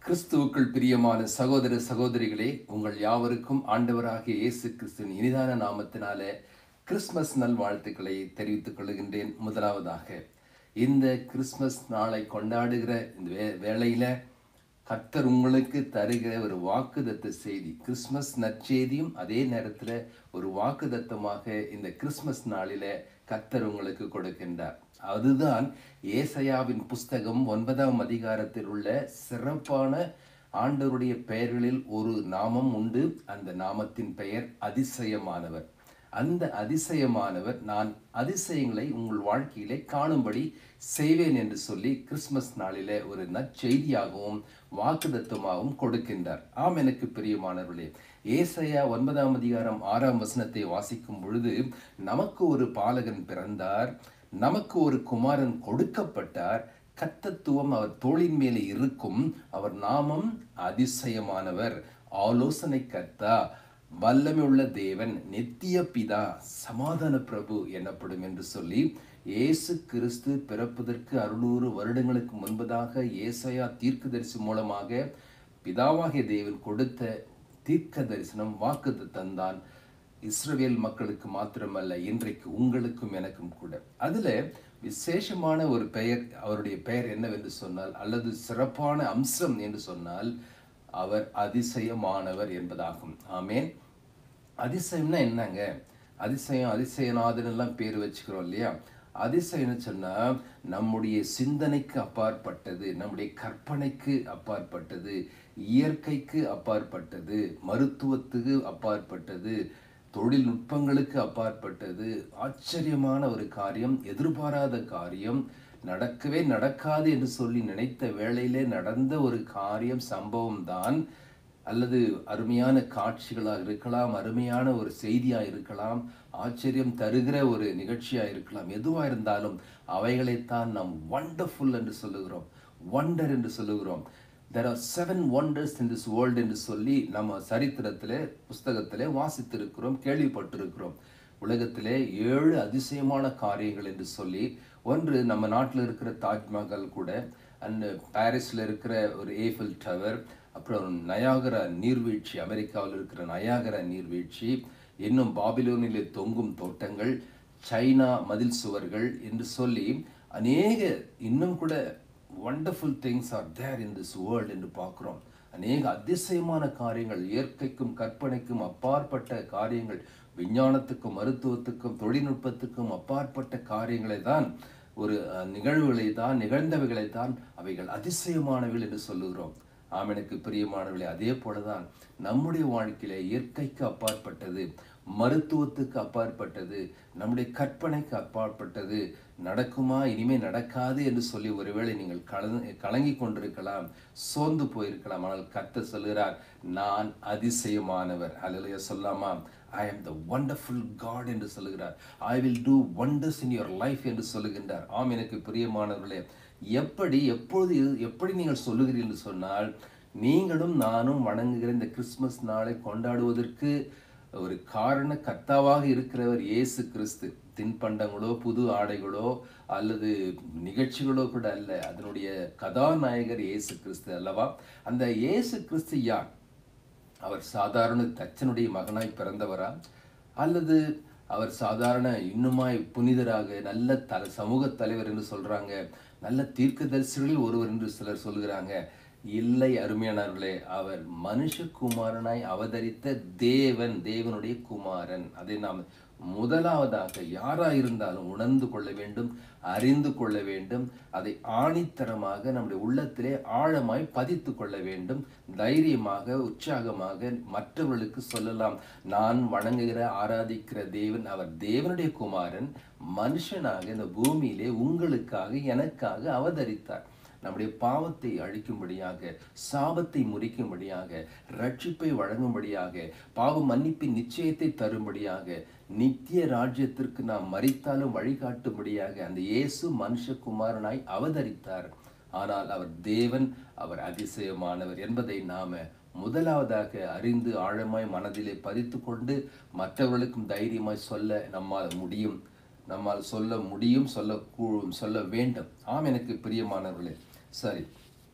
கிறிஸ்துவுக்குள் பிரியமான சகோதர சகோதரிகளே உங்கள் யாவருக்கும் ஆண்டவராகிய இயேசு கிறிஸ்துவின் இனிதான நாமத்தினாலே கிறிஸ்மஸ் நல்வாழ்த்துக்களை தெரிவித்துக் கொள்கின்றேன் முதலாவதாக இந்த கிறிஸ்மஸ் நாளை கொண்டாடுகிற இந்த வே வேளையில கர்த்தர் உங்களுக்கு தருகிற ஒரு வாக்குதத்த செய்தி கிறிஸ்மஸ் நற்செய்தியும் அதே நேரத்தில் ஒரு வாக்குதத்தமாக இந்த கிறிஸ்மஸ் நாளில கர்த்தர் உங்களுக்கு கொடுக்கின்றார் அதுதான் ஏசையாவின் புஸ்தகம் ஒன்பதாம் அதிகாரத்தில் உள்ள சிறப்பான ஆண்டவருடைய பெயர்களில் ஒரு நாமம் உண்டு அந்த நாமத்தின் பெயர் அதிசயமானவர் அந்த அதிசயமானவர் நான் அதிசயங்களை உங்கள் வாழ்க்கையிலே காணும்படி செய்வேன் என்று சொல்லி கிறிஸ்மஸ் நாளிலே ஒரு நற்செய்தியாகவும் வாக்குதத்தமாகவும் கொடுக்கின்றார் ஆம் எனக்கு பிரியமானவர்களே ஏசையா ஒன்பதாம் அதிகாரம் ஆறாம் வசனத்தை வாசிக்கும் பொழுது நமக்கு ஒரு பாலகன் பிறந்தார் நமக்கு ஒரு குமாரன் கொடுக்கப்பட்டார் கத்தத்துவம் அவர் தோளின் மேலே இருக்கும் அவர் நாமம் அதிசயமானவர் ஆலோசனை கர்த்தா வல்லமை உள்ள தேவன் நித்திய பிதா சமாதான பிரபு எனப்படும் என்று சொல்லி இயேசு கிறிஸ்து பிறப்பதற்கு அறுநூறு வருடங்களுக்கு முன்பதாக ஏசையா தீர்க்கதரிசி மூலமாக பிதாவாகிய தேவன் கொடுத்த தீர்க்க தரிசனம் வாக்கு தந்தான் இஸ்ரவேல் மக்களுக்கு மாத்திரமல்ல இன்றைக்கு உங்களுக்கும் எனக்கும் கூட அதுல விசேஷமான ஒரு பெயர் அவருடைய பெயர் என்னவென்று சொன்னால் அல்லது சிறப்பான அம்சம் என்று சொன்னால் அவர் அதிசயமானவர் என்பதாகும் ஆமேன் அதிசயம்னா என்னங்க அதிசயம் அதிசயநாதன் எல்லாம் பேர் வச்சுக்கிறோம் இல்லையா அதிசயம்னு சொன்னால் நம்முடைய சிந்தனைக்கு அப்பாற்பட்டது நம்முடைய கற்பனைக்கு அப்பாற்பட்டது இயற்கைக்கு அப்பாற்பட்டது மருத்துவத்துக்கு அப்பாற்பட்டது தொழில்நுட்பங்களுக்கு அப்பாற்பட்டது ஆச்சரியமான ஒரு காரியம் எதிர்பாராத காரியம் நடக்கவே நடக்காது என்று சொல்லி நினைத்த வேளையிலே நடந்த ஒரு காரியம் சம்பவம் தான் அல்லது அருமையான காட்சிகளாக இருக்கலாம் அருமையான ஒரு செய்தியாக இருக்கலாம் ஆச்சரியம் தருகிற ஒரு நிகழ்ச்சியாக இருக்கலாம் எதுவாக இருந்தாலும் அவைகளைத்தான் நாம் வண்டர்ஃபுல் என்று சொல்லுகிறோம் வண்டர் என்று சொல்லுகிறோம் there are seven wonders in this world என்று சொல்லி நம்ம சரித்திரத்தில் புஸ்தகத்தில் வாசித்திருக்கிறோம் கேள்விப்பட்டிருக்கிறோம் உலகத்திலே ஏழு அதிசயமான காரியங்கள் என்று சொல்லி ஒன்று நம்ம நாட்டில் இருக்கிற தாஜ்மஹால் கூட அண்ட் பாரிஸில் இருக்கிற ஒரு ஏஃபில் டவர் அப்புறம் நயாகரா நீர்வீழ்ச்சி அமெரிக்காவில் இருக்கிற நயாகரா நீர்வீழ்ச்சி இன்னும் பாபிலோனிலே தொங்கும் தோட்டங்கள் சைனா மதில் சுவர்கள் என்று சொல்லி அநேக இன்னும் கூட wonderful things are there in this world என்று பார்க்குறோம் அநேக அதிசயமான காரியங்கள் இயற்கைக்கும் கற்பனைக்கும் அப்பாற்பட்ட காரியங்கள் விஞ்ஞானத்துக்கும் மருத்துவத்துக்கும் தொழில்நுட்பத்துக்கும் அப்பாற்பட்ட காரியங்களை தான் ஒரு நிகழ்வுகளை தான் நிகழ்ந்தவைகளை தான் அவைகள் அதிசயமானவைகள் என்று சொல்லுகிறோம் ஆம் எனக்கு பிரியமானவர்களே அதே போலதான் நம்முடைய வாழ்க்கையில இயற்கைக்கு அப்பாற்பட்டது மருத்துவத்துக்கு அப்பாற்பட்டது நம்முடைய கற்பனைக்கு அப்பாற்பட்டது நடக்குமா இனிமே நடக்காது என்று சொல்லி ஒருவேளை நீங்கள் கலந்து கலங்கி கொண்டிருக்கலாம் சோர்ந்து போயிருக்கலாம் ஆனால் கத்த சொல்கிறார் நான் அதிசயமானவர் அலைய சொல்லாமா ஐ ஆம் த ஒண்டர்ஃபுல் காட் என்று சொல்லுகிறார் I will do wonders in your life என்று சொல்லுகின்றார் ஆம் எனக்கு பிரியமானவர்களே எப்படி எப்பொழுது எப்படி நீங்கள் சொல்லுகிறீர்கள் என்று சொன்னால் நீங்களும் நானும் வணங்குகிற இந்த கிறிஸ்மஸ் நாளை கொண்டாடுவதற்கு ஒரு காரண கர்த்தாவாக இருக்கிறவர் இயேசு கிறிஸ்து தின்பண்டங்களோ புது ஆடைகளோ அல்லது நிகழ்ச்சிகளோ கூட அல்ல அதனுடைய கதாநாயகர் இயேசு கிறிஸ்து அல்லவா அந்த இயேசு கிறிஸ்து யார் அவர் சாதாரண தச்சனுடைய மகனாய் பிறந்தவரா அல்லது அவர் சாதாரண இன்னுமாய் புனிதராக நல்ல தல சமூக தலைவர் என்று சொல்றாங்க நல்ல தீர்க்கதரிசிகளில் ஒருவர் என்று சிலர் சொல்கிறாங்க இல்லை அருமையானவர்களே அவர் மனுஷகுமாரனாய் அவதரித்த தேவன் தேவனுடைய குமாரன் அதை நாம் முதலாவதாக யாராயிருந்தாலும் உணர்ந்து கொள்ள வேண்டும் அறிந்து கொள்ள வேண்டும் அதை ஆணித்தரமாக நம்முடைய உள்ளத்திலே ஆழமாய் பதித்து கொள்ள வேண்டும் தைரியமாக உற்சாகமாக மற்றவர்களுக்கு சொல்லலாம் நான் வணங்குகிற ஆராதிக்கிற தேவன் அவர் தேவனுடைய குமாரன் மனுஷனாக இந்த பூமியிலே உங்களுக்காக எனக்காக அவதரித்தார் நம்முடைய பாவத்தை அழிக்கும்படியாக சாபத்தை முறிக்கும்படியாக ரட்சிப்பை வழங்கும்படியாக பாவ மன்னிப்பின் நிச்சயத்தை தரும்படியாக நித்திய ராஜ்யத்திற்கு நாம் மறித்தாலும் வழிகாட்டும்படியாக அந்த இயேசு மனுஷகுமாரனாய் அவதரித்தார் ஆனால் அவர் தேவன் அவர் அதிசயமானவர் என்பதை நாம முதலாவதாக அறிந்து ஆழமாய் மனதிலே பதித்து கொண்டு மற்றவர்களுக்கும் தைரியமாய் சொல்ல நம்மால் முடியும் நம்மால் சொல்ல முடியும் சொல்ல கூ சொல்ல வேண்டும் ஆம் எனக்கு பிரியமானவர்களே சரி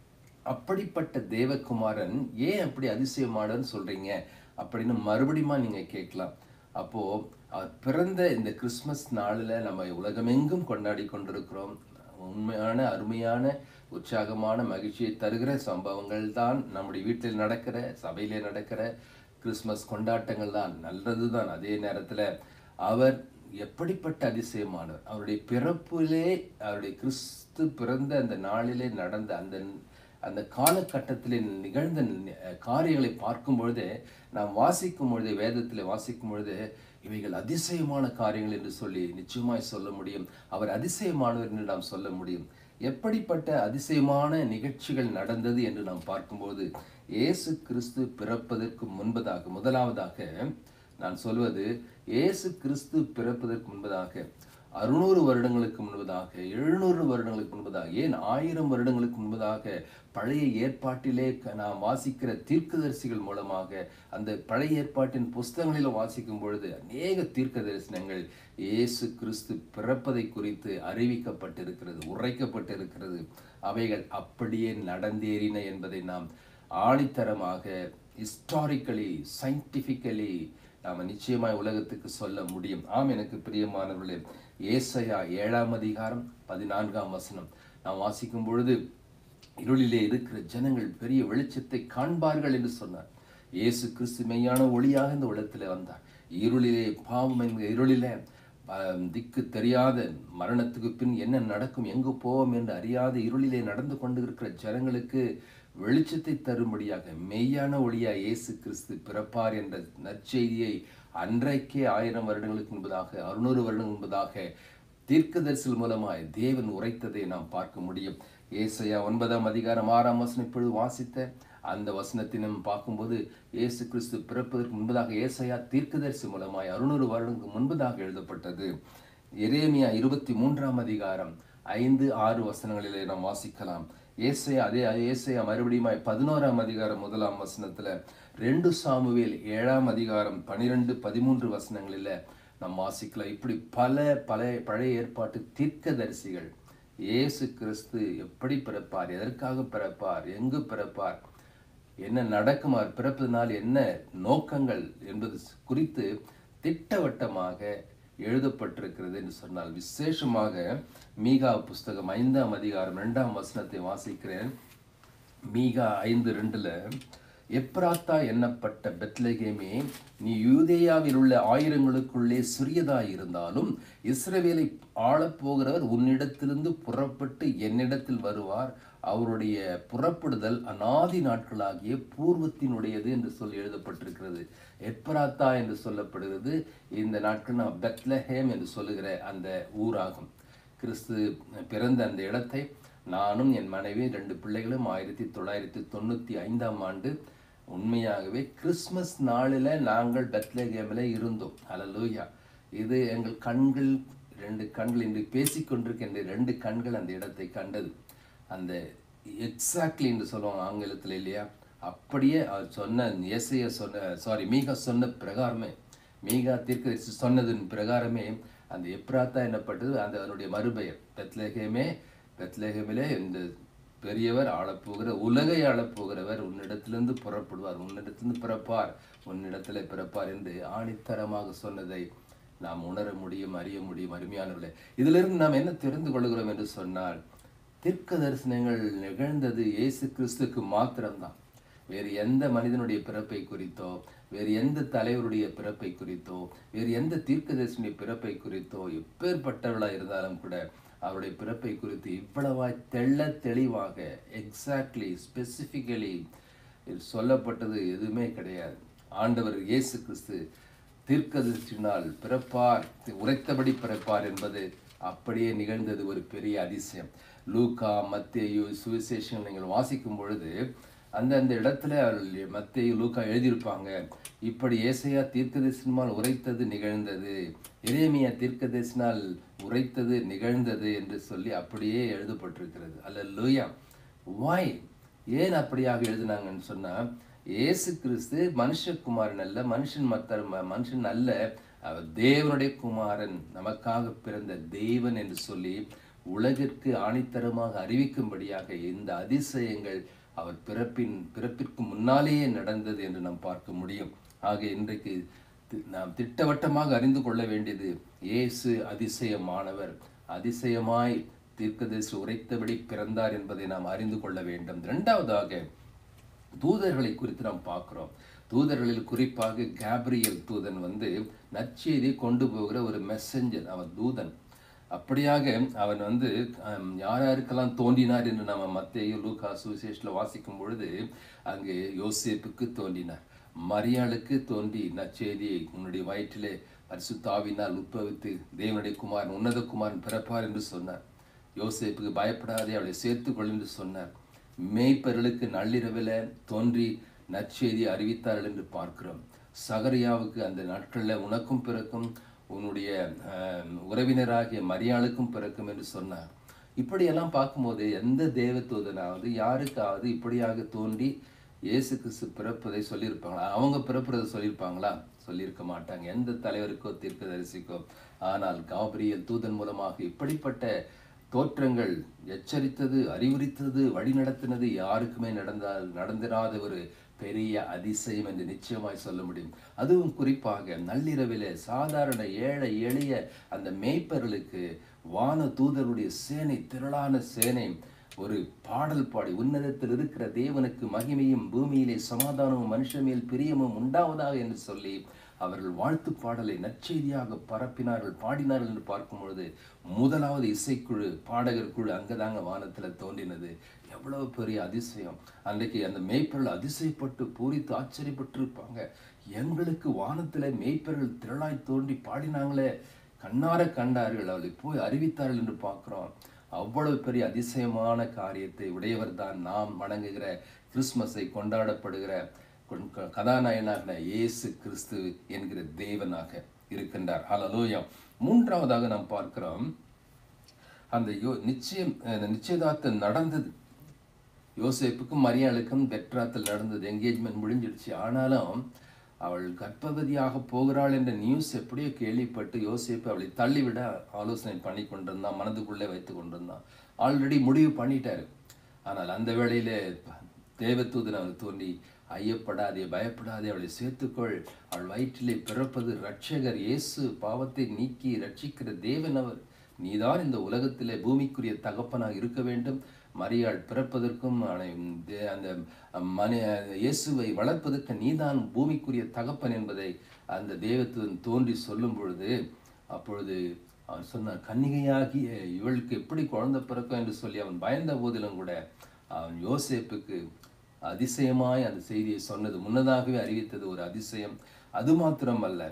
அப்படிப்பட்ட தேவகுமாரன் ஏன் அப்படி அதிசயமானன்னு சொல்றீங்க அப்படின்னு மறுபடியுமா நீங்க கேட்கலாம் அப்போ அவர் பிறந்த இந்த கிறிஸ்மஸ் நாளில் நம்ம உலகமெங்கும் கொண்டாடி கொண்டிருக்கிறோம் உண்மையான அருமையான உற்சாகமான மகிழ்ச்சியை தருகிற சம்பவங்கள் தான் நம்முடைய வீட்டில் நடக்கிற சபையிலே நடக்கிற கிறிஸ்மஸ் கொண்டாட்டங்கள் தான் நல்லது தான் அதே நேரத்தில் அவர் எப்படிப்பட்ட அதிசயமானவர் அவருடைய பிறப்பிலே அவருடைய கிறிஸ்து பிறந்த அந்த நாளிலே நடந்த அந்த அந்த காலகட்டத்திலே நிகழ்ந்த நி- காரியங்களை பார்க்கும் பொழுதே நாம் வாசிக்கும் பொழுதே வேதத்தில் வாசிக்கும் பொழுதே இவைகள் அதிசயமான காரியங்கள் என்று சொல்லி நிச்சயமாய் சொல்ல முடியும் அவர் அதிசயமானவர் என்று நாம் சொல்ல முடியும் எப்படிப்பட்ட அதிசயமான நிகழ்ச்சிகள் நடந்தது என்று நாம் பார்க்கும்போது இயேசு கிறிஸ்து பிறப்பதற்கு முன்பதாக முதலாவதாக நான் சொல்வது இயேசு கிறிஸ்து பிறப்பதற்கு முன்பதாக அறுநூறு வருடங்களுக்கு முன்பதாக எழுநூறு வருடங்களுக்கு முன்பதாக ஏன் ஆயிரம் வருடங்களுக்கு முன்பதாக பழைய ஏற்பாட்டிலே க- நாம் வாசிக்கிற தீர்க்கதரிசிகள் மூலமாக அந்த பழைய ஏற்பாட்டின் புஸ்தகங்களில் வாசிக்கும் பொழுது அநேக தீர்க்க தரிசனங்கள் இயேசு கிறிஸ்து பிறப்பதை குறித்து அறிவிக்கப்பட்டிருக்கிறது உரைக்கப்பட்டிருக்கிறது அவைகள் அப்படியே நடந்தேறின என்பதை நாம் ஆணித்தரமாக ஹிஸ்டாரிக்கலி சயின்டிஃபிக்கலி நாம் நிச்சயமாய் உலகத்துக்கு சொல்ல முடியும் ஆம் எனக்கு பிரியமானவர்களே ஏசையா ஏழாம் அதிகாரம் பதினான்காம் வசனம் நாம் வாசிக்கும் பொழுது இருளிலே இருக்கிற ஜனங்கள் பெரிய வெளிச்சத்தை காண்பார்கள் என்று சொன்னார் இயேசு கிறிஸ்து மெய்யான ஒளியாக இந்த உலகத்திலே வந்தார் இருளிலே பாவம் என்கிற இருளிலே ஆஹ், திக்கு தெரியாத மரணத்துக்கு பின் என்ன நடக்கும் எங்கு போவோம் என்று அறியாத இருளிலே நடந்து கொண்டு இருக்கிற ஜனங்களுக்கு வெளிச்சத்தை தரும்படியாக மெய்யான ஒளியா இயேசு கிறிஸ்து பிறப்பார் என்ற நற்செய்தியை அன்றைக்கே ஆயிரம் வருடங்களுக்கு முன்பதாக அறுநூறு வருடங்கள் முன்பதாக தீர்க்கதரிசல் மூலமாய் தேவன் உரைத்ததை நாம் பார்க்க முடியும் ஏசையா ஒன்பதாம் அதிகாரம் ஆறாம் வசனம் இப்பொழுது வாசித்த அந்த வசனத்தினும் பார்க்கும்போது இயேசு கிறிஸ்து பிறப்பதற்கு முன்பதாக ஏசையா தீர்க்கதரிசி மூலமாய் அறுநூறு வருடங்களுக்கு முன்பதாக எழுதப்பட்டது எரேமியா இருபத்தி மூன்றாம் அதிகாரம் ஐந்து ஆறு வசனங்களிலே நாம் வாசிக்கலாம் ஏசையா அதே ஏசையா மறுபடியும் பதினோராம் அதிகாரம் முதலாம் வசனத்துல ரெண்டு சாமுவேல் ஏழாம் அதிகாரம் பனிரெண்டு பதிமூன்று வசனங்களில் நாம் வாசிக்கலாம் இப்படி பல பல பழைய ஏற்பாட்டு தீர்க்கதரிசிகள் இயேசு கிறிஸ்து எப்படி பிறப்பார் எதற்காக பிறப்பார் எங்கு பிறப்பார் என்ன நடக்குமார் பிறப்பதனால் என்ன நோக்கங்கள் என்பது குறித்து திட்டவட்டமாக எழுதப்பட்டிருக்கிறது என்று சொன்னால் விசேஷமாக மீகா புஸ்தகம் ஐந்தாம் அதிகாரம் இரண்டாம் வசனத்தை வாசிக்கிறேன் மீகா ஐந்து ரெண்டுல எப்ராத்தா எண்ணப்பட்ட பெத்லகேமே நீ யூதேயாவில் உள்ள ஆயிரங்களுக்குள்ளே சிறியதாய் இருந்தாலும் இஸ்ரவேலை ஆளப்போகிறவர் உன்னிடத்திலிருந்து புறப்பட்டு என்னிடத்தில் வருவார் அவருடைய புறப்படுதல் அநாதி நாட்களாகிய பூர்வத்தினுடையது என்று சொல்லி எழுதப்பட்டிருக்கிறது எப்ராத்தா என்று சொல்லப்படுகிறது இந்த நாட்கள் நாம் பெத்லஹேம் என்று சொல்லுகிற அந்த ஊராகும் கிறிஸ்து பிறந்த அந்த இடத்தை நானும் என் மனைவி ரெண்டு பிள்ளைகளும் ஆயிரத்தி தொள்ளாயிரத்தி தொண்ணூற்றி ஐந்தாம் ஆண்டு உண்மையாகவே கிறிஸ்மஸ் நாளில் நாங்கள் பெத்லகேமில் இருந்தோம் ஹalleluya இது எங்கள் கண்கள் ரெண்டு கண்கள் இன்று பேசிக்கொண்டிருக்கின்ற ரெண்டு கண்கள் அந்த இடத்தை கண்டது அந்த எக்ஸாக்ட்லி என்று சொல்லுவாங்க ஆங்கிலத்தில் இல்லையா அப்படியே அவர் சொன்ன இயேசைய சொன்ன சாரி மீகா சொன்ன பிரகாரமே மீகா தீர்க்கதரிசி சொன்னதின் பிரகாரமே அந்த எப்ராத்தா என்னப்பட்டது அந்த அதனுடைய மறுபெயர் பெத்லேகேமே பெத்லேகேமிலே இந்த பெரியவர் ஆளப்போகிற உலகை ஆளப்போகிறவர் உன்னிடத்திலிருந்து புறப்படுவார் உன்னிடத்திலிருந்து பிறப்பார் உன்னிடத்திலே பிறப்பார் என்று ஆணித்தரமாக சொன்னதை நாம் உணர முடியும் அறிய முடியும் அருமையானவர்களே இதிலிருந்து நாம் என்ன தெரிந்து கொள்கிறோம் என்று சொன்னால் தீர்க்க தரிசனங்கள் நிகழ்ந்தது இயேசு கிறிஸ்துக்கு மாத்திரம்தான் வேறு எந்த மனிதனுடைய பிறப்பை குறித்தோ வேறு எந்த தலைவருடைய பிறப்பை குறித்தோ வேறு எந்த தீர்க்கதரிசனுடைய பிறப்பை குறித்தோ எப்பேற்பட்டவர்களாக இருந்தாலும் கூட அவருடைய பிறப்பை குறித்து இவ்வளவாய் தெள்ள தெளிவாக எக்ஸாக்ட்லி ஸ்பெசிஃபிக்கலி சொல்லப்பட்டது எதுவுமே கிடையாது ஆண்டவர் இயேசு கிறிஸ்து தீர்க்கதரிசினால் பிறப்பார் உரைத்தபடி பிறப்பார் என்பது அப்படியே நிகழ்ந்தது ஒரு பெரிய அதிசயம் லூக்கா மத்தேயு சுவிசேஷங்கள் நீங்கள் வாசிக்கும் பொழுது அந்தந்த இடத்துல அவர்கள் மத்தேயு லூக்கா எழுதியிருப்பாங்க இப்படி ஏசையா தீர்க்கதரிசனால் உரைத்தது நிகழ்ந்தது எரேமியா தீர்க்கதரிசனால் உரைத்தது நிகழ்ந்தது என்று சொல்லி அப்படியே எழுதப்பட்டிருக்கிறது அல்ல லூயா வாய் ஏன் அப்படியாக எழுதினாங்கன்னு சொன்னா இயேசு கிறிஸ்து மனுஷகுமாரன் அல்ல மனுஷன் மத்தர் மனுஷன் அல்ல அவர் தேவனுடைய குமாரன் நமக்காக பிறந்த தேவன் என்று சொல்லி உலகிற்கு ஆணித்தரமாக அறிவிக்கும்படியாக இந்த அதிசயங்கள் அவர் பிறப்பின் பிறப்பிற்கு முன்னாலேயே நடந்தது என்று நாம் பார்க்க முடியும் ஆக இன்றைக்கு தி- நாம் திட்டவட்டமாக அறிந்து கொள்ள வேண்டியது இயேசு அதிசயமானவர் அதிசயமாய் தீர்க்கதரிசி உரைத்தபடி பிறந்தார் என்பதை நாம் அறிந்து கொள்ள வேண்டும் இரண்டாவதாக தூதர்களை குறித்து நாம் பார்க்கிறோம் தூதர்களில் குறிப்பாக கேப்ரியல் தூதன் வந்து நற்செய்தி கொண்டு போகிற ஒரு மெசஞ்சர் அவன் தூதன் அப்படியாக அவன் வந்து ஹம், யார் யாருக்கெல்லாம் தோன்றினார் என்று நம்ம மத்தேயு லூகா சுவிசேஷத்தில் வாசிக்கும் பொழுது அங்கே யோசேப்புக்கு தோன்றினார் மரியாளுக்கு தோன்றி நற்செய்தியை உன்னுடைய வயிற்றிலே பரிசுத்தாவினால் உட்பவித்து தேவனுடைய குமாரன் உன்னத குமாரன் பிறப்பார் என்று சொன்னார் யோசேப்புக்கு பயப்படாதே அவளை சேர்த்துக்கொள் என்று சொன்னார் மேய்ப்பர்களுக்கு நள்ளிரவில் தோன்றி நற்செய்தி அறிவித்தார்கள் என்று பார்க்கிறோம் சகரியாவுக்கு அந்த நாட்களில் உனக்கும் பிறக்கும் உன்னுடைய ஆஹ், உறவினராகிய மரியாளுக்கும் பிறக்கும் என்று சொன்னார் இப்படியெல்லாம் பார்க்கும்போது எந்த தேவதூதனாவது யாருக்காவது இப்படியாக தோன்றி இயேசு கிறிஸ்து பிறப்பதை சொல்லியிருப்பாங்களா அவங்க பிறப்புறதை சொல்லியிருப்பாங்களா சொல்லியிருக்க மாட்டாங்க எந்த தலைவருக்கோ தீர்க்கதரிசிக்கோ ஆனால் காபிரியல் தூதன் மூலமாக இப்படிப்பட்ட தோற்றங்கள் எச்சரித்தது அறிவுரித்தது வழிநடத்தினது யாருக்குமே நடந்தால் நடந்திராத ஒரு பெரிய அதிசயம் என்று நிச்சயமாய் சொல்ல முடியும் அதுவும் குறிப்பாக நள்ளிரவிலே சாதாரண ஏழை எளிய அந்த மேய்ப்பர்களுக்கு வான தூதருடைய சேனை திரளான சேனை ஒரு பாடல் பாடி உன்னதத்தில் இருக்கிற தேவனுக்கு மகிமையும் பூமியிலே சமாதானமும் மனுஷன் மேல் பிரியமும் உண்டாவதாக என்று சொல்லி அவர்கள் வாழ்த்து பாடலை நற்செய்தியாக பரப்பினார்கள் பாடினார்கள் என்று பார்க்கும் பொழுது முதலாவது இசைக்குழு பாடகர் குழு அங்கதாங்க வானத்தில் தோன்றினது எவ்வளவு பெரிய அதிசயம் அன்றைக்கு அந்த மேய்ப்பர்கள் அதிசயப்பட்டு பூரித்து ஆச்சரியப்பட்டு இருப்பாங்க எங்களுக்கு வானத்தில் மேய்ப்பர்கள் திரளாய் தோன்றி பாடினாங்களே கண்ணார கண்டார்கள் அவளை போய் அறிவித்தார்கள் என்று பார்க்கிறோம் அவ்வளவு பெரிய அதிசயமான காரியத்தை உடையவர் தான் நாம் வணங்குகிற கிறிஸ்மஸை கொண்டாடப்படுகிற கொண்- க- கதாநாயகனாக இயேசு கிறிஸ்து என்கிற தேவனாக இருக்கின்றார் ஹalleluya மூன்றாவதாக நாம் பார்க்கிறோம் அந்த யோ நிச்சயம் அந்த நிச்சயதார்த்தம் நடந்தது யோசேப்புக்கும் மரியாளுக்கும் பெட்ராத்தில் நடந்தது என்கேஜ்மெண்ட் முடிஞ்சிடுச்சு ஆனாலும் அவள் கர்ப்பவதியாக போகிறாள் என்ற நியூஸ் எப்படியோ கேள்விப்பட்டு யோசேப்பு அவளை தள்ளிவிட ஆலோசனை பண்ணி கொண்டிருந்தான் மனதுக்குள்ளே வைத்து கொண்டிருந்தான் ஆல்ரெடி முடிவு பண்ணிட்டாரு ஆனால் அந்த வேளையிலே தேவதூதன் அவள் தோன்றி ஐயப்படாதே பயப்படாதே அவளை சேர்த்துக்கொள் அவள் வயிற்றிலே பிறப்பது இரட்சகர் இயேசு பாவத்தை நீக்கி ரட்சிக்கிற தேவன் அவர் நீதான் இந்த உலகத்திலே பூமிக்குரிய தகப்பனாக இருக்க வேண்டும் மரியாள் பிறப்பதற்கும் அவனை தே- அந்த மனி இயேசுவை வளர்ப்பதற்கு நீதான் பூமிக்குரிய தகப்பன் என்பதை அந்த தேவத்துவன் தோன்றி சொல்லும் பொழுது அப்பொழுது அவன் சொன்னான் கன்னிகையாகிய இவளுக்கு எப்படி குழந்தை பிறக்கும் என்று சொல்லி அவன் பயந்த போதிலும் கூட அவன் யோசேப்புக்கு அதிசயமாய் அந்த செய்தியை சொன்னது முன்னதாகவே அறிவித்தது ஒரு அதிசயம் அது மாத்திரமல்ல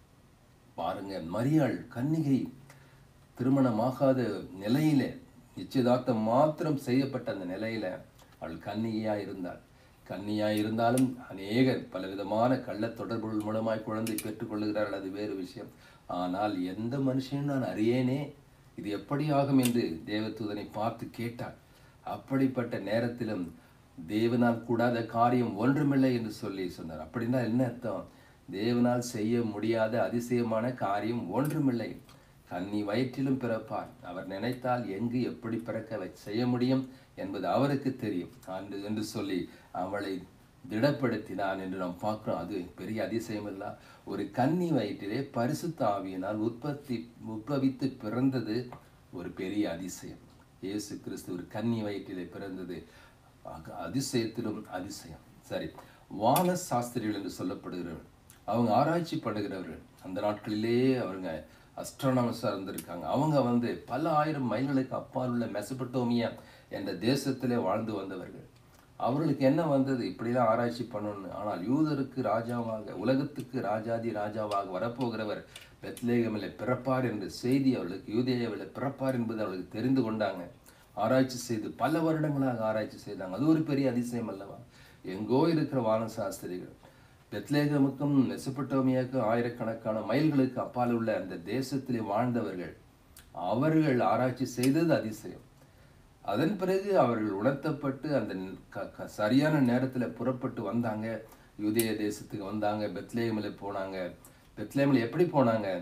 பாருங்க மரியாள் கன்னிகை திருமணமாகாத நிலையிலே நிச்சயதார்த்தம் மாத்திரம் செய்யப்பட்ட அந்த நிலையில அவள் கன்னிகையா இருந்தாள் கன்னியா இருந்தாலும் அநேகர் பலவிதமான கள்ள தொடர்புகள் மூலமாய் குழந்தை பெற்றுக்கொள்ளுகிறார்கள் அது வேறு விஷயம் ஆனால் எந்த மனுஷனும் நான் அறியேனே இது எப்படி ஆகும் என்று தேவதூதனை பார்த்து கேட்டாள் அப்படிப்பட்ட நேரத்திலும் தேவனால் கூடாத காரியம் ஒன்றுமில்லை என்று சொல்லி சொன்னார் அப்படின்னா என்ன அர்த்தம் தேவனால் செய்ய முடியாத அதிசயமான காரியம் ஒன்றுமில்லை கன்னி வயிற்றிலும் பிறப்பார் அவர் நினைத்தால் எங்கு எப்படி பிறக்க வை- செய்ய முடியும் என்பது அவருக்கு தெரியும் அன்று என்று சொல்லி அவளை திடப்படுத்தினான் என்று நாம் பார்க்கிறோம் அது பெரிய அதிசயம் இல்ல ஒரு கன்னி வயிற்றிலே பரிசுத்த ஆவியினால் உற்பத்தி உற்பவித்து பிறந்தது ஒரு பெரிய அதிசயம் இயேசு கிறிஸ்து ஒரு கன்னி வயிற்றிலே பிறந்தது அக- அதிசயத்திலும் அதிசயம் சரி வான சாஸ்திரிகள் என்று சொல்லப்படுகிறவர்கள் அவங்க ஆராய்ச்சி பண்ணுகிறவர்கள் அந்த நாட்களிலே அவங்க அஸ்ட்ரானமஸாக இருந்திருக்காங்க அவங்க வந்து பல ஆயிரம் மைல்களுக்கு அப்பால் உள்ள மெசபட்டோமியா என்ற தேசத்திலே வாழ்ந்து வந்தவர்கள் அவர்களுக்கு என்ன வந்தது இப்படிலாம் ஆராய்ச்சி பண்ணணும்னு ஆனால் யூதருக்கு ராஜாவாக உலகத்துக்கு ராஜாதி ராஜாவாக வரப்போகிறவர் பெத்லேகமில் பிறப்பார் என்ற செய்தி அவர்களுக்கு யூதேயாவில் பிறப்பார் என்பது அவர்களுக்கு தெரிந்து கொண்டாங்க ஆராய்ச்சி செய்து பல வருடங்களாக ஆராய்ச்சி செய்தாங்க அது ஒரு பெரிய அதிசயம் அல்லவா எங்கோ இருக்கிற வான சாஸ்திரிகள் பெத்லேகமுக்கும் மெசபட்டோமியாவுக்கும் ஆயிரக்கணக்கான மைல்களுக்கு அப்பால் உள்ள அந்த தேசத்திலே வாழ்ந்தவர்கள் அவர்கள் ஆராய்ச்சி செய்தது அதிசயம் அதன் பிறகு அவர்கள் உணர்த்தப்பட்டு அந்த க- க- சரியான நேரத்தில் புறப்பட்டு வந்தாங்க யூதேய தேசத்துக்கு வந்தாங்க பெத்லேயமில் போனாங்க பெத்லேயமில் எப்படி போனாங்க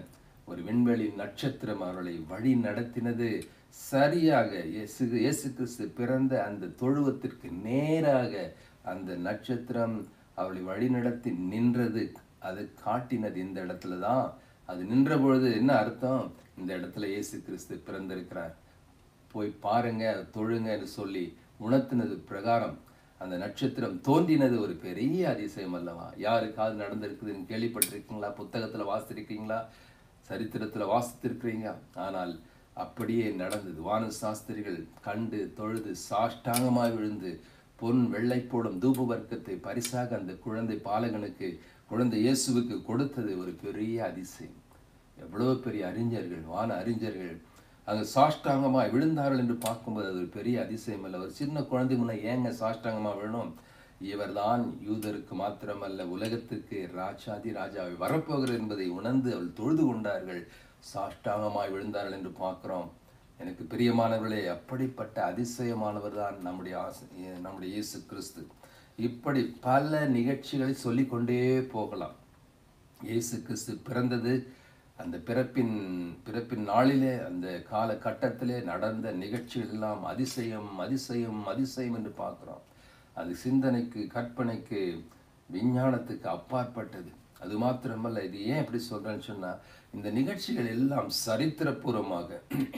ஒரு விண்வெளி நட்சத்திரம் அவர்களை வழி நடத்தினது சரியாக இயேசு இயேசு கிறிஸ்து பிறந்த அந்த தொழுவத்திற்கு நேராக அந்த நட்சத்திரம் அவளை வழிநடத்தி நின்றது அது காட்டினது இந்த இடத்துல தான் அது நின்ற பொழுது என்ன அர்த்தம் இந்த இடத்துல இயேசு கிறிஸ்து பிறந்திருக்கிறார் போய் பாருங்க தொழுங்கன்னு சொல்லி உணர்த்தினது பிரகாரம் அந்த நட்சத்திரம் தோன்றினது ஒரு பெரிய அதிசயம் அல்லவா யாருக்காவது நடந்திருக்குதுன்னு கேள்விப்பட்டிருக்கீங்களா புத்தகத்துல வாசித்திருக்கீங்களா சரித்திரத்துல வாசித்திருக்கிறீங்க ஆனால் அப்படியே நடந்தது வான சாஸ்திரிகள் கண்டு தொழுது சாஷ்டாங்கமாய் விழுந்து பொன் வெள்ளை போடும் தூப வர்க்கத்தை பரிசாக அந்த குழந்தை பாலகனுக்கு குழந்தை இயேசுவுக்கு கொடுத்தது ஒரு பெரிய அதிசயம் எவ்வளவு பெரிய அறிஞர்கள் வான அறிஞர்கள் அங்கே சாஷ்டாங்கமாக விழுந்தார்கள் என்று பார்க்கும்போது அது ஒரு பெரிய அதிசயம் அல்ல ஒரு சின்ன குழந்தை முன்ன ஏங்க சாஷ்டாங்கமாக விழணும் இவர்தான் யூதருக்கு மாத்திரமல்ல உலகத்திற்கு ராஜாதி ராஜாவை வரப்போகிறார் என்பதை உணர்ந்து அவள் தொழுது கொண்டார்கள் சாஷ்டாங்கமாய் விழுந்தார்கள் என்று பார்க்கிறோம் எனக்கு பிரியமானவர்களே அப்படிப்பட்ட அதிசயமானவர் தான் நம்முடைய ஆச- நம்முடைய இயேசு கிறிஸ்து இப்படி பல நிகழ்ச்சிகளை சொல்லிக்கொண்டே போகலாம் இயேசு கிறிஸ்து பிறந்தது அந்த பிறப்பின் பிறப்பின் நாளிலே அந்த காலகட்டத்திலே நடந்த நிகழ்ச்சிகள் எல்லாம் அதிசயம் அதிசயம் அதிசயம் என்று பார்க்கிறோம் அது சிந்தனைக்கு கற்பனைக்கு விஞ்ஞானத்துக்கு அப்பாற்பட்டது அது மாத்திரமல்ல இது ஏன் இப்படி சொல்றேன்னு சொன்னா இந்த நிகழ்ச்சிகள் எல்லாம் சரித்திரபூர்வமாக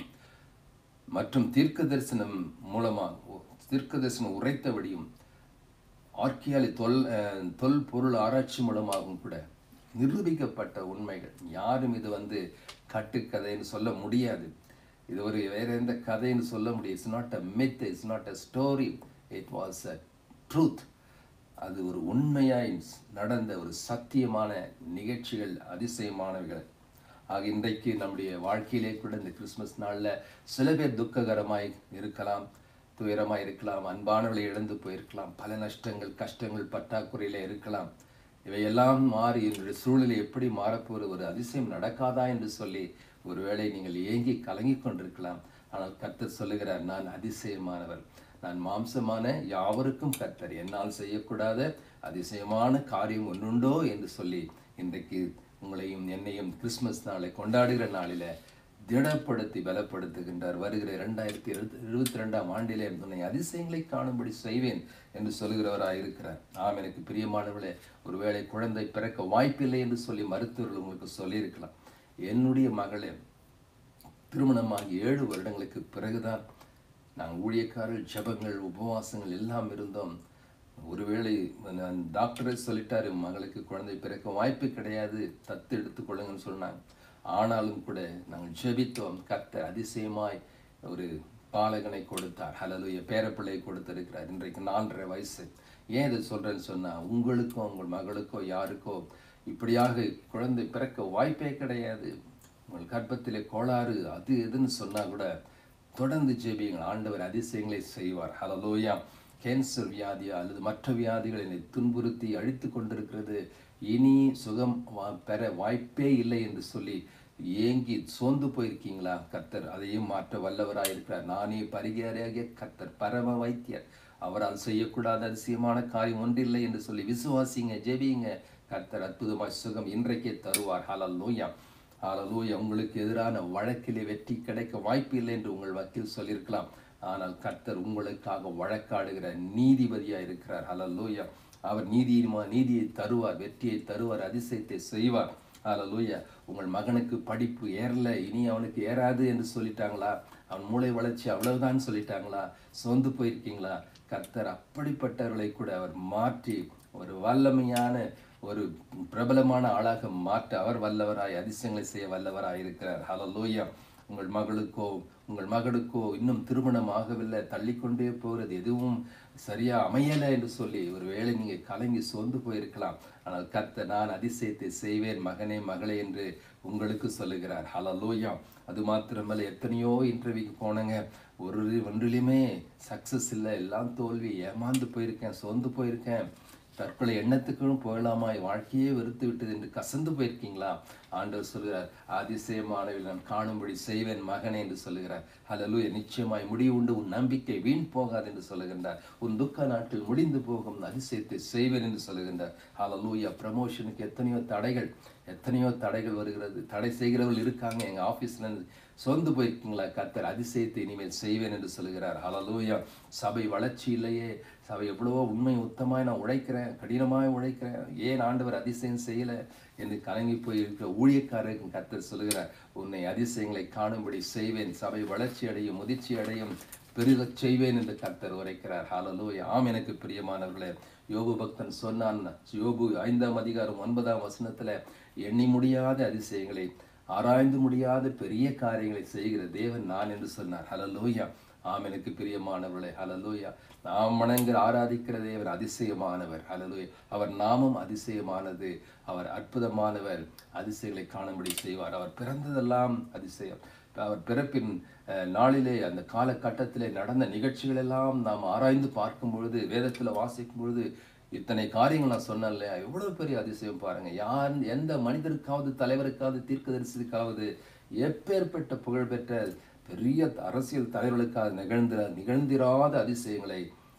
மற்றும் தீர்க்க தரிசனம் மூலமாக தீர்க்க தரிசனம் உரைத்தபடியும் ஆர்கியாலி தொல் அஹ், தொல்பொருள் ஆராய்ச்சி மூலமாகவும் கூட நிரூபிக்கப்பட்ட உண்மைகள் யாரும் இது வந்து கட்டுக்கதைன்னு சொல்ல முடியாது இது ஒரு வேற எந்த கதைன்னு சொல்ல முடியும் it's not a myth it's not a story it was a truth அது ஒரு உண்மையாய் நடந்த ஒரு சத்தியமான நிகழ்ச்சிகள் அதிசயமானவைகள் ஆக இன்றைக்கு நம்முடைய வாழ்க்கையிலே கூட இந்த கிறிஸ்மஸ் நாளில் சில பேர் துக்ககரமாய் இருக்கலாம் துயரமாய் இருக்கலாம் அன்பானவர்களை இழந்து போயிருக்கலாம் பல நஷ்டங்கள் கஷ்டங்கள் பற்றாக்குறையில இருக்கலாம் இவையெல்லாம் மாறி என்னுடைய சூழ்நிலை எப்படி மாறப்போகிற ஒரு அதிசயம் நடக்காதா என்று சொல்லி ஒருவேளை நீங்கள் ஏங்கி கலங்கி கொண்டிருக்கலாம் ஆனால் கர்த்தர் சொல்லுகிறார் நான் அதிசயமானவர் நான் மாம்சமான யாவருக்கும் கர்த்தர் என்னால் செய்யக்கூடாத அதிசயமான காரியம் ஒன்றுண்டோ என்று சொல்லி இன்றைக்கு உங்களையும் என்னையும் கிறிஸ்மஸ் நாளை கொண்டாடுகிற நாளில திடப்படுத்தி பலப்படுத்துகின்றார் வருகிற இரண்டாயிரத்தி இருபத்தி ரெண்டாம் ஆண்டிலே உன்னை அதிசயங்களை காணும்படி செய்வேன் என்று சொல்லுகிறவராய் இருக்கிறார் ஆம் எனக்கு பிரியமானவர்களே ஒருவேளை குழந்தை பிறக்க வாய்ப்பில்லை என்று சொல்லி மருத்துவர்கள் உங்களுக்கு சொல்லியிருக்கலாம் என்னுடைய மகளே திருமணமாகி ஏழு வருடங்களுக்கு பிறகுதான் நாங்கள் ஊழியக்காரர்கள் ஜெபங்கள் உபவாசங்கள் எல்லாம் இருந்தோம் ஒருவேளை நான் டாக்டரே சொல்லிட்டாரு மகளுக்கு குழந்தை பிறக்க வாய்ப்பு கிடையாது தத்து எடுத்துக்கொள்ளுங்கன்னு சொன்னாங்க ஆனாலும் கூட நாங்கள் ஜெபித்தோம் கர்த்தர் அதிசயமாய் ஒரு பாலகனை கொடுத்தார் ஹலலுய பேரப்பிள்ளை கொடுத்திருக்கிறார் இன்றைக்கு நாலரை வயசு ஏன் இதை சொல்றேன்னு சொன்னா உங்களுக்கோ உங்கள் மகளுக்கோ யாருக்கோ இப்படியாக குழந்தை பிறக்க வாய்ப்பே கிடையாது உங்கள் கர்ப்பத்திலே கோளாறு அது எதுன்னு சொன்னா கூட தொடர்ந்து ஜெபியுங்கள் ஆண்டவர் அதிசயங்களை செய்வார் ஹலலோயா கேன்சர் வியாதியா அல்லது மற்ற வியாதிகள் என்னை துன்புறுத்தி அழித்து கொண்டிருக்கிறது இனி சுகம் வா- பெற வாய்ப்பே இல்லை என்று சொல்லி ஏங்கி சோர்ந்து போயிருக்கீங்களா கர்த்தர் அதையும் மாற்ற வல்லவராய் இருக்கிறார் நானே பரிகாரியாகிய கர்த்தர் பரம வைத்தியர் அவரால் செய்யக்கூடாத அதிசயமான காரியம் ஒன்றில்லை என்று சொல்லி விசுவாசிங்க ஜெபியுங்க கர்த்தர் அற்புதமாய் சுகம் இன்றைக்கே தருவார் ஹலலோயா ஹalleluya உங்களுக்கு எதிரான வழக்கிலே வெற்றி கிடைக்க வாய்ப்பு இல்லை என்று உங்கள் வக்கீல் சொல்லியிருக்கலாம் ஆனால் கர்த்தர் உங்களுக்காக வழக்காடுகிற நீதிபதியா இருக்கிறார் ஹalleluya அவர் நீதியுமா நீதியை தருவார் வெற்றியை தருவார் அதிசயத்தை செய்வார் ஹalleluya உங்கள் மகனுக்கு படிப்பு ஏறல இனி அவனுக்கு ஏறாது என்று சொல்லிட்டாங்களா அவன் மூளை வளர்ச்சி அவ்வளவுதான் சொல்லிட்டாங்களா சோர்ந்து போயிருக்கீங்களா கர்த்தர் அப்படிப்பட்டவர்களை கூட அவர் மாற்றி ஒரு வல்லமையான ஒரு பிரபலமான ஆளாக மாற்ற அவர் வல்லவராய் அதிசயங்களை செய்ய வல்லவராய் இருக்கிறார் ஹalleluya உங்கள் மகளுக்கோ உங்கள் மகளுக்கோ இன்னும் திருமணம் ஆகவில்லை தள்ளிக்கொண்டே போகிறது எதுவும் சரியா அமையலை என்று சொல்லி ஒருவேளை நீங்க கலங்கி சோர்ந்து போயிருக்கலாம் ஆனால் கர்த்தர் நான் அதிசயத்தை செய்வேன் மகனே மகளே என்று உங்களுக்கு சொல்லுகிறார் ஹalleluya அது மாத்திரமல்ல எத்தனையோ இன்டர்வியூக்கு போனேங்க ஒரு ஒன்றிலையுமே சக்சஸ் இல்லை எல்லாம் தோல்வி ஏமாந்து போயிருக்கேன் சோர்ந்து போயிருக்கேன் தற்கொலை எண்ணத்துக்கும் போகலாமா வாழ்க்கையே வெறுத்து விட்டது என்று கசந்து போயிருக்கீங்களா ஆண்டவர் சொல்கிறார் அதிசயமானவில் நான் காணும்படி செய்வேன் மகனே என்று சொல்லுகிறார் ஹalleluya நிச்சயமாய் முடிவு உண்டு உன் நம்பிக்கை வீண் போகாது என்று சொல்லுகின்றார் உன் துக்க நாட்கள் முடிந்து போகும் அதிசயத்தை செய்வேன் என்று சொல்லுகின்றார் ஹalleluya ப்ரமோஷனுக்கு எத்தனையோ தடைகள் எத்தனையோ தடைகள் வருகிறது தடை செய்கிறவர்கள் இருக்காங்க எங்கள் ஆஃபீஸில் சொந்து போயிருக்கீங்களா கர்த்தர் அதிசயத்தை இனிமேல் செய்வேன் என்று சொல்கிறார் ஹalleluya சபை வளர்ச்சி இல்லையே சபை எவ்வளவோ உண்மை உத்தமாய் நான் உழைக்கிறேன் கடினமாய் உழைக்கிறேன் ஏன் ஆண்டவர் அதிசயம் செய்யலை என்று கலங்கி போய் இருக்கிற ஊழியக்காரருக்கு கர்த்தர் சொல்கிறார் உன்னை அதிசயங்களை காணும்படி செய்வேன் சபை வளர்ச்சி அடையும் முதிர்ச்சி அடையும் பெருகச் செய்வேன் என்று கர்த்தர் உரைக்கிறார் ஹalleluya ஆம் எனக்கு பிரியமானவர்களே யோபு பக்தன் சொன்னான் யோபு ஐந்தாம் அதிகாரம் ஒன்பதாம் வசனத்துல எண்ணி முடியாத அதிசயங்களை ஆராய்ந்து முடியாத பெரிய காரியங்களை செய்கிற தேவன் நான் என்று சொன்னார் ஹalleluya ஆம் எனக்கு பிரியமானவர்களே ஹalleluya நாம் வணங்குற ஆராதிக்கிற தேவர் அதிசயமானவர் ஹalleluya அவர் நாமம் அதிசயமானது அவர் அற்புதமானவர் அதிசயங்களை காணும்படி செய்வார் அவர் பிறந்ததெல்லாம் அதிசயம் அவர் பிறப்பின் அஹ், நாளிலே அந்த காலகட்டத்திலே நடந்த நிகழ்ச்சிகள் எல்லாம் நாம் ஆராய்ந்து பார்க்கும் பொழுது வேதத்தில் வாசிக்கும் பொழுது இத்தனை காரியங்கள் நான் சொன்னேன் இல்லையா எவ்வளவு பெரிய அதிசயம் பாருங்க யார் எந்த மனிதருக்காவது தலைவருக்காவது தீர்க்கதரிசிக்காவது எப்பேற்பட்ட புகழ்பெற்ற பெரிய அரசியல் தலைவர்களுக்காக நிகழ்ந்திர நிகழ்ந்திராத அதிசயங்களை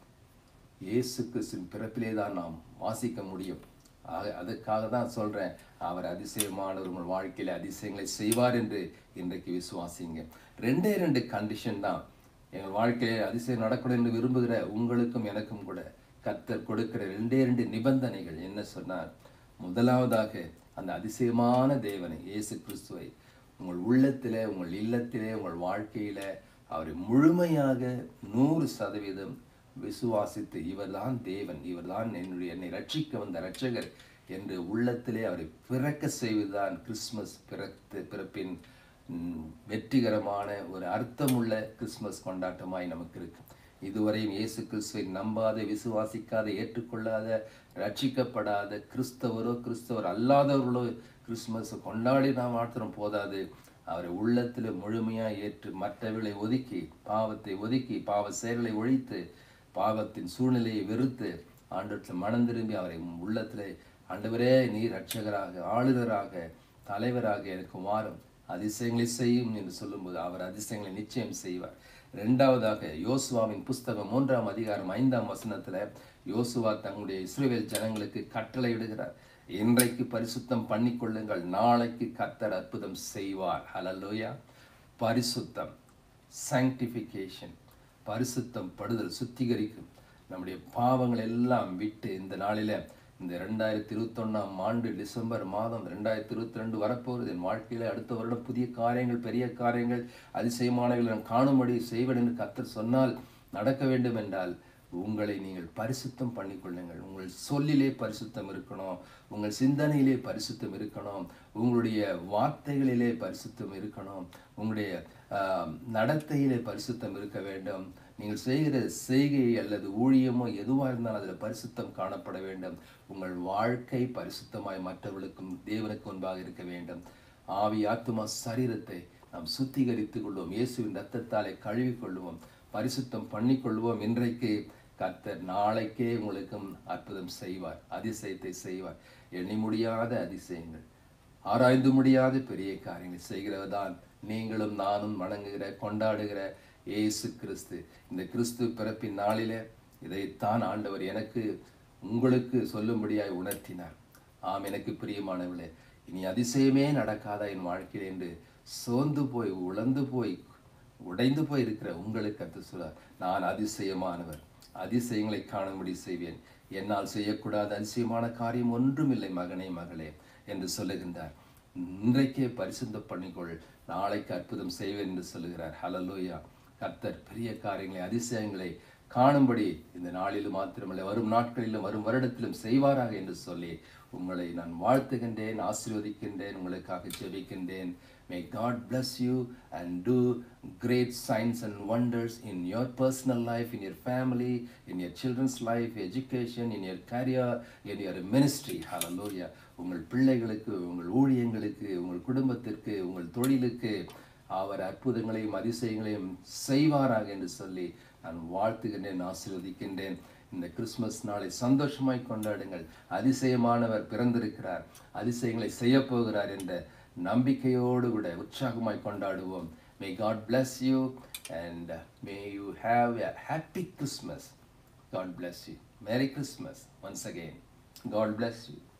இயேசு கிறிஸ்துவின் பிறப்பிலே தான் நாம் வாசிக்க முடியும் ஆக அதுக்காக தான் சொல்றேன் அவர் அதிசயமானவர் உங்கள் வாழ்க்கையில அதிசயங்களை செய்வார் என்று இன்றைக்கு விசுவாசிங்க ரெண்டே ரெண்டு கண்டிஷன் தான் எங்கள் வாழ்க்கையில அதிசயம் நடக்கணும் என்று விரும்புகிற உங்களுக்கும் எனக்கும் கூட கர்த்தர் கொடுக்கிற ரெண்டே ரெண்டு நிபந்தனைகள் என்ன சொன்னார் முதலாவதாக அந்த அதிசயமான தேவனை இயேசு கிறிஸ்துவை உங்கள் உள்ளத்திலே உங்கள் இல்லத்திலே உங்கள் வாழ்க்கையில அவரை முழுமையாக நூறு சதவீதம் விசுவாசித்து இவர்தான் தேவன் இவர்தான் என்னுடைய என்னை ரட்சிக்க வந்த ரட்சகர் என்று உள்ளத்திலே அவரை பிறக்க செய்வதுதான் கிறிஸ்மஸ் பிறத்து பிறப்பின் ம், வெற்றிகரமான ஒரு அர்த்தமுள்ள கிறிஸ்மஸ் கொண்டாட்டமாய் நமக்கு இருக்கு இதுவரையும் இயேசு கிறிஸ்துவை நம்பாத விசுவாசிக்காத ஏற்றுக்கொள்ளாத ரட்சிக்கப்படாத கிறிஸ்தவரோ கிறிஸ்தவர் அல்லாதவர்களோ கிறிஸ்மஸ் கொண்டாடினா மாத்திரம் போதாது அவரை உள்ளத்தில் முழுமையாக ஏற்று மற்றவர்களை ஒதுக்கி பாவத்தை ஒதுக்கி பாவ செயல்களை ஒழித்து பாவத்தின் சூழ்நிலையை வெறுத்து ஆண்டத்தில் மனம் திரும்பி அவரை உள்ளத்திலே ஆண்டவரே நீ ரட்சகராக ஆளுநராக தலைவராக எனக்கு மாறும் அதிசயங்களை செய்யும் என்று சொல்லும்போது அவர் அதிசயங்களை நிச்சயம் செய்வார் ரெண்டாவதாக யோசுவாவின் புஸ்தகம் மூன்றாம் அதிகாரம் ஐந்தாம் வசனத்துல யோசுவா தங்களுடைய இஸ்ரவேல் ஜனங்களுக்கு கட்டளையிடுகிறார் இன்றைக்கு பரிசுத்தம் பண்ணிக்கொள்ளுங்கள் நாளைக்கு கர்த்தர் அற்புதம் செய்வார் ஹalleluya பரிசுத்தம் sanctification பரிசுத்தம் படுதல் சுத்திகரிக்கும் நம்முடைய பாவங்கள் எல்லாம் விட்டு இந்த நாளில இந்த ரெண்டாயிரத்தி இருபத்தொன்னாம் ஆண்டு டிசம்பர் மாதம் ரெண்டாயிரத்தி இருபத்தி ரெண்டு வரப்போகிறது என் வாழ்க்கையில அடுத்த வருடம் புதிய காரியங்கள் பெரிய காரியங்கள் அதிசயமானவைகள் நான் காணும்படி செய்வேன் என்று கர்த்தர் சொன்னால் நடக்க வேண்டும் என்றால் உங்களை நீங்கள் பரிசுத்தம் பண்ணிக்கொள்ளுங்கள் உங்கள் சொல்லிலே பரிசுத்தம் இருக்கணும் உங்கள் சிந்தனையிலே பரிசுத்தம் இருக்கணும் உங்களுடைய வார்த்தைகளிலே பரிசுத்தம் இருக்கணும் உங்களுடைய ஆஹ், நடத்தையிலே பரிசுத்தம் இருக்க வேண்டும் நீங்கள் செய்கிற செய்கை அல்லது ஊழியமோ எதுவாக இருந்தாலும் அதில் பரிசுத்தம் காணப்பட வேண்டும் உங்கள் வாழ்க்கை பரிசுத்தமாய் மற்றவர்களுக்கும் தேவனுக்கு முன்பாக இருக்க வேண்டும் ஆவி ஆத்துமா சரீரத்தை நாம் சுத்திகரித்துக் கொள்வோம் இயேசுவின் ரத்தத்தாலே கழுவிக் கொள்வோம் பரிசுத்தம் பண்ணிக்கொள்வோம் இன்றைக்கு கர்த்தர் நாளைக்கே உங்களுக்கும் அற்புதம் செய்வார் அதிசயத்தை செய்வார் எண்ணி முடியாத அதிசயங்கள் ஆராய்ந்து முடியாத பெரிய காரியங்களை செய்கிறவர்தான் நீங்களும் நானும் வணங்குகிற கொண்டாடுகிற இயேசு கிறிஸ்து இந்த கிறிஸ்து பிறப்பின் நாளிலே இதைத்தான் ஆண்டவர் எனக்கு உங்களுக்கு சொல்லும்படியாய் உணர்த்தினார் ஆம் எனக்கு பிரியமானவர்களே இனி அதிசயமே நடக்காதா என் வாழ்க்கையில் என்று சோர்ந்து போய் உழந்து போய் உடைந்து போய் இருக்கிற உங்களுக்கு கற்று சொல்றார் நான் அதிசயமானவர் அதிசயங்களை காணும்படி செய்வேன் என்னால் செய்யக்கூடாத அதிசயமான காரியம் ஒன்றுமில்லை மகனே மகளே என்று சொல்லுகின்றார் இன்றைக்கே பரிசுத்த பண்ணிக்கொள் நாளைக்கு அற்புதம் செய்வேன் என்று சொல்லுகிறார் ஹalleluya கர்த்தர் பெரிய காரியங்களை அதிசயங்களை காணும்படி இந்த நாளிலும் மாத்திரமல்ல வரும் நாட்களிலும் வரும் வருடத்திலும் செய்வாராக என்று சொல்லி உங்களை நான் வாழ்த்துகின்றேன் ஆசீர்வதிக்கின்றேன் உங்களுக்காக ஜெபிக்கின்றேன் May God bless you and do great signs and wonders in your personal life, in your family, in your children's life, education, in your career, in your ministry. Hallelujah. உங்கள் பிள்ளைகளுக்கு உங்கள் ஊழியங்களுக்கு உங்கள் குடும்பத்திற்கு உங்கள் தொழிலுக்கு அவர் அற்புதங்களையும் அதிசயங்களையும் செய்வாராக என்று சொல்லி நான் வாழ்த்துகின்றேன் ஆசீர்வதிக்கின்றேன் இந்த கிறிஸ்மஸ் நாளை சந்தோஷமாய் கொண்டாடுங்கள் அதிசயமானவர் பிறந்திருக்கிறார் அதிசயங்களை செய்ய போகிறார் என்ற நம்பிக்கையோடு கூட உற்சாகமாய் கொண்டாடுவோம் may God bless you and may you have a happy Christmas. God bless you. Merry Christmas once again. God bless you.